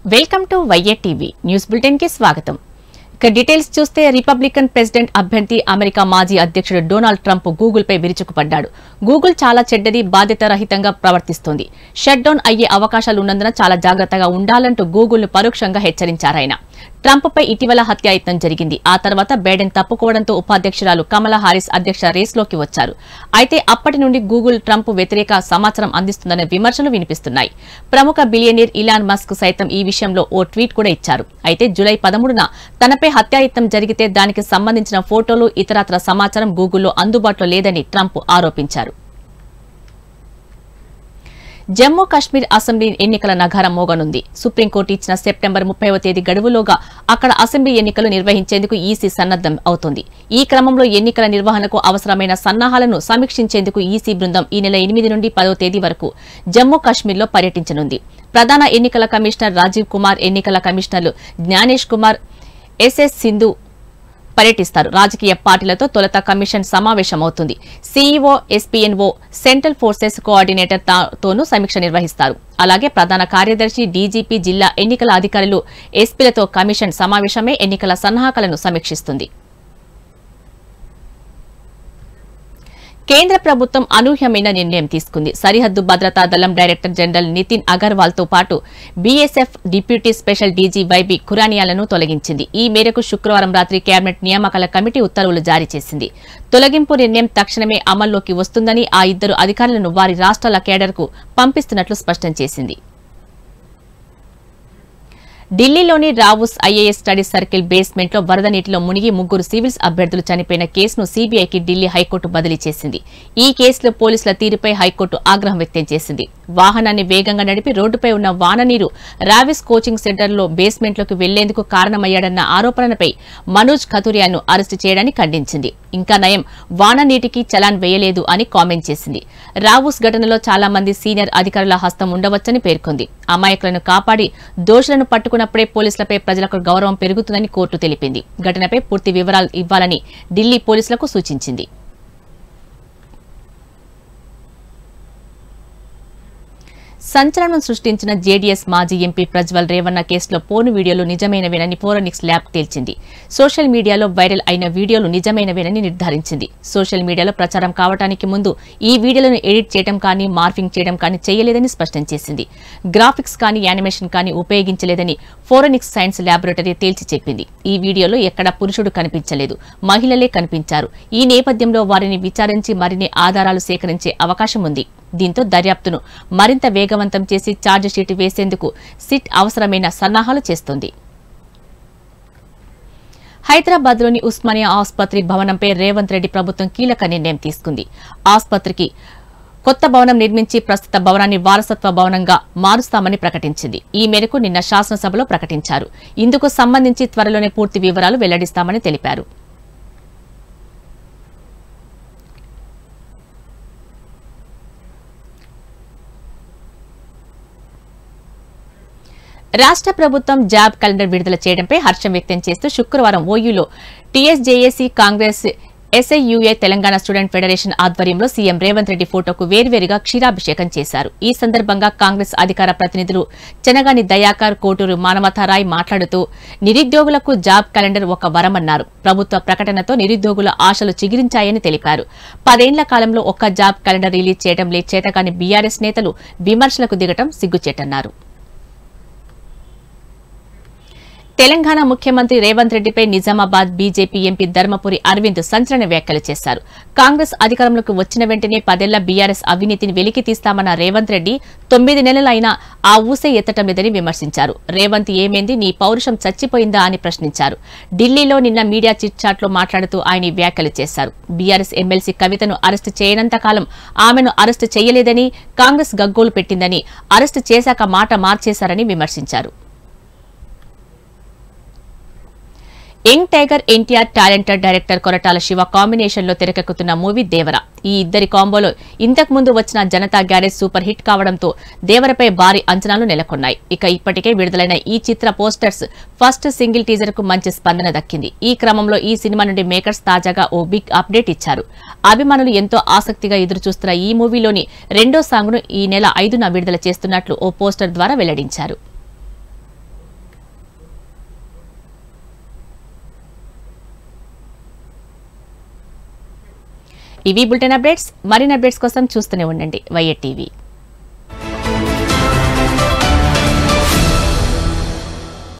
welcome to YA TV news bulletin కి స్వాగతం ఇక డీటెయిల్స్ చూస్తే రిపబ్లికన్ ప్రెసిడెంట్ అభ్యర్థి అమెరికా మాజీ అధ్యక్షుడు డొనాల్డ్ ట్రంప్ గూగుల్ పై విరుచుకుపడ్డాడు గూగుల్ చాలా చెడ్డది బాధ్యతారహితంగా ప్రవర్తిస్తోంది షట్ డౌన్ అయ్యే అవకాశాలు ఉన్నందున చాలా జాగ్రత్తగా ఉండాలంటూ గూగుల్ ను పరోక్షంగా హెచ్చరించారాయన ట్రంప్ పై ఇటీవల హత్యాయత్నం జరిగింది ఆ తర్వాత బైడెన్ తప్పుకోవడంతో ఉపాధ్యక్షురాలు కమలా హారిస్ అధ్యక్ష రేస్లోకి వచ్చారు అయితే అప్పటి నుండి గూగుల్ ట్రంప్ వ్యతిరేక సమాచారం అందిస్తుందనే విమర్శలు వినిపిస్తున్నాయి ప్రముఖ బిలియనీర్ ఇలాన్ మస్క్ సైతం ఈ విషయంలో ఓ ట్వీట్ కూడా ఇచ్చారు అయితే జులై పదమూడున తనపై హత్యాయత్నం జరిగితే దానికి సంబంధించిన ఫోటోలు ఇతరత్ర సమాచారం గూగుల్లో అందుబాటులో లేదని ట్రంప్ ఆరోపించారు జమ్మూ కాశ్మీర్ అసెంబ్లీ ఎన్నికల నగారం మోగనుంది సుప్రీంకోర్టు ఇచ్చిన సెప్టెంబర్ ముప్పైవ తేదీ గడువులోగా అక్కడ అసెంబ్లీ ఎన్నికలు నిర్వహించేందుకు ఈసీ సన్నద్దం అవుతుంది ఈ క్రమంలో ఎన్నికల నిర్వహణకు అవసరమైన సన్నాహాలను సమీక్షించేందుకు ఈసీ బృందం ఈ నెల ఎనిమిది నుండి పదో తేదీ వరకు జమ్మూ కాశ్మీర్లో పర్యటించనుంది ప్రధాన ఎన్నికల కమిషనర్ రాజీవ్ కుమార్ ఎన్నికల కమిషనర్లు జ్ఞానేష్ కుమార్ ఎస్ఎస్ సింధు పర్యటిస్తారు రాజకీయ పార్టీలతో తొలుత కమిషన్ సమావేశమవుతుంది CEO SPNO central forces coordinator తా- తోనూ సమీక్ష నిర్వహిస్తారు అలాగే ప్రధాన కార్యదర్శి డీజీపీ జిల్లా ఎన్నికల అధికారులు ఎస్పీలతో కమిషన్ సమావేశమే ఎన్నికల సన్నాహకాలను సమీక్షిస్తుంది కేంద్ర ప్రభుత్వం అనూహ్యమైన నిర్ణయం తీసుకుంది సరిహద్దు భద్రతా దళం డైరెక్టర్ జనరల్ నితిన్ అగర్వాల్ తో పాటు BSF deputy special DG YB ఖురానియాలను తొలగించింది ఈ మేరకు శుక్రవారం రాత్రి కేబినెట్ నియామకాల కమిటీ ఉత్తర్వులు జారీ చేసింది తొలగింపు నిర్ణయం తక్షణమే అమల్లోకి వస్తుందని ఆ ఇద్దరు అధికారులను వారి రాష్ట్రాల కేడర్కు పంపిస్తున్నట్లు స్పష్టం చేసింది ఢిల్లీలోని Rau's IAS study circle basement లో వరద నీటిలో మునిగి ముగ్గురు సివిల్స్ అభ్యర్థులు చనిపోయిన కేసును సీబీఐకి ఢిల్లీ హైకోర్టు బదిలీ చేసింది ఈ కేసులో పోలీసుల తీరుపై హైకోర్టు ఆగ్రహం వ్యక్తం చేసింది వాహనాన్ని వేగంగా నడిపి రోడ్డుపై ఉన్న వాననీరు రావిస్ కోచింగ్ సెంటర్లో బేస్మెంట్లోకి వెళ్లేందుకు కారణమయ్యాడన్న ఆరోపణలపై మనోజ్ ఖతురియాను అరెస్టు చేయడాన్ని ఖండించింది ఇంకా నయం వాన నీటికి చలాన్ వేయలేదు అని కామెంట్ చేసింది రావుస్ ఘటనలో చాలా మంది సీనియర్ అధికారుల హస్తం ఉండవచ్చని పేర్కొంది అమాయకులను కాపాడి దోషులను పట్టుకున్నప్పుడే పోలీసులపై ప్రజలకు గౌరవం పెరుగుతుందని కోర్టు తెలిపింది ఘటనపై పూర్తి వివరాలు ఇవ్వాలని ఢిల్లీ పోలీసులకు సూచించింది సంచలనం సృష్టించిన జేడీఎస్ మాజీ ఎంపీ ప్రజ్వల్ రేవన్న కేసులో పోను వీడియోలు నిజమైనవేనని ఫోరెనిక్స్ ల్యాబ్ తేల్చింది సోషల్ మీడియాలో వైరల్ అయిన వీడియోలు నిజమైనవేనని నిర్ధారించింది సోషల్ మీడియాలో ప్రచారం కావడానికి ముందు ఈ వీడియోలను ఎడిట్ చేయడం కానీ మార్ఫింగ్ చేయడం కానీ చేయలేదని స్పష్టం చేసింది గ్రాఫిక్స్ కానీ యానిమేషన్ కానీ ఉపయోగించలేదని ఫోరెనిక్స్ సైన్స్ ల్యాబొరేటరీ తేల్చి చెప్పింది ఈ వీడియోలో ఎక్కడా పురుషుడు కనిపించలేదు మహిళలే కనిపించారు ఈ నేపథ్యంలో వారిని విచారించి మరిన్ని ఆధారాలు సేకరించే అవకాశం ఉంది దీంతో దర్యాప్తును మరింత వేగవంతం చేసి ఛార్జిషీట్ వేసేందుకు సిట్ అవసరమైన సన్నాహాలు చేస్తోంది హైదరాబాద్లోని ఉస్మానియా ఆసుపత్రి భవనంపై రేవంత్ రెడ్డి ప్రభుత్వం కీలక నిర్ణయం తీసుకుంది ఆసుపత్రికి కొత్త భవనం నిర్మించి ప్రస్తుత భవనాన్ని వారసత్వ భవనంగా మారుస్తామని ప్రకటించింది ఈ మేరకు నిన్న శాసనసభలో ప్రకటించారు ఇందుకు సంబంధించి త్వరలోనే పూర్తి వివరాలు వెల్లడిస్తామని తెలిపారు రాష్ట్ర ప్రభుత్వం జాబ్ క్యాలెండర్ విడుదల చేయడంపై హర్షం వ్యక్తం చేస్తూ శుక్రవారం ఓయూలో TSJAC Congress SIUA Telangana student federation ఆధ్వర్యంలో సీఎం రేవంత్ రెడ్డి ఫోటోకు వేర్వేరుగా క్షీరాభిషేకం చేశారు ఈ సందర్భంగా కాంగ్రెస్ అధికార ప్రతినిధులు చెనగాని దయాకర్ కోటూరు మానవతారాయ్ మాట్లాడుతూ నిరుద్యోగులకు జాబ్ క్యాలెండర్ ఒక వరమన్నారు ప్రభుత్వ ప్రకటనతో నిరుద్యోగుల ఆశలు చిగిరించాయని తెలిపారు పదేండ్ల కాలంలో ఒక్క జాబ్ క్యాలెండర్ రిలీజ్ చేయడం లే చేతకాని బీఆర్ఎస్ నేతలు విమర్శలకు దిగటం సిగ్గుచేటన్నారు తెలంగాణ ముఖ్యమంత్రి రేవంత్ రెడ్డిపై నిజామాబాద్ బీజేపీ ఎంపీ ధర్మపురి అరవింద్ సంచలన వ్యాఖ్యలు చేశారు కాంగ్రెస్ అధికారంలోకి వచ్చిన వెంటనే పదేళ్ల బీఆర్ఎస్ అవినీతిని వెలికి తీస్తామన్న రేవంత్ రెడ్డి తొమ్మిది నెలలైనా ఆ ఊసే ఎత్తటం లేదని విమర్శించారు రేవంత్ ఏమైంది నీ పౌరుషం చచ్చిపోయిందా అని ప్రశ్నించారు ఢిల్లీలో నిన్న మీడియా చిట్ చాట్లో మాట్లాడుతూ ఆయన ఈ వ్యాఖ్యలు చేశారు బీఆర్ఎస్ ఎమ్మెల్సీ కవితను అరెస్టు చేయనంత కాలం ఆమెను అరెస్టు చేయలేదని కాంగ్రెస్ గగ్గోలు పెట్టిందని అరెస్టు చేశాక మాట మార్చేశారని విమర్శించారు young tiger NTR talented director Koratala Siva combination లో తెరకెక్కుతున్న మూవీ దేవర ఈ ఇద్దరి కాంబోలో ఇంతకు ముందు వచ్చిన జనతా గ్యారేజ్ సూపర్ హిట్ కావడంతో దేవరపై భారీ అంచనాలు నెలకొన్నాయి ఇక ఇప్పటికే విడుదలైన ఈ చిత్ర పోస్టర్స్ ఫస్ట్ సింగిల్ టీజర్ కు మంచి స్పందన దక్కింది ఈ క్రమంలో ఈ సినిమా నుండి మేకర్స్ తాజాగా ఓ బిగ్ అప్డేట్ ఇచ్చారు అభిమానులు ఎంతో ఆసక్తిగా ఎదురుచూస్తున్న ఈ మూవీలోని రెండో సాంగ్ ను ఈ నెల ఐదున విడుదల చేస్తున్నట్లు ఓ పోస్టర్ ద్వారా వెల్లడించారు ఇవి బులెటిన్ అప్డేట్స్ మరిన్ని అప్డేట్స్ కోసం చూస్తూనే ఉండండి వైఎట్ టీవీ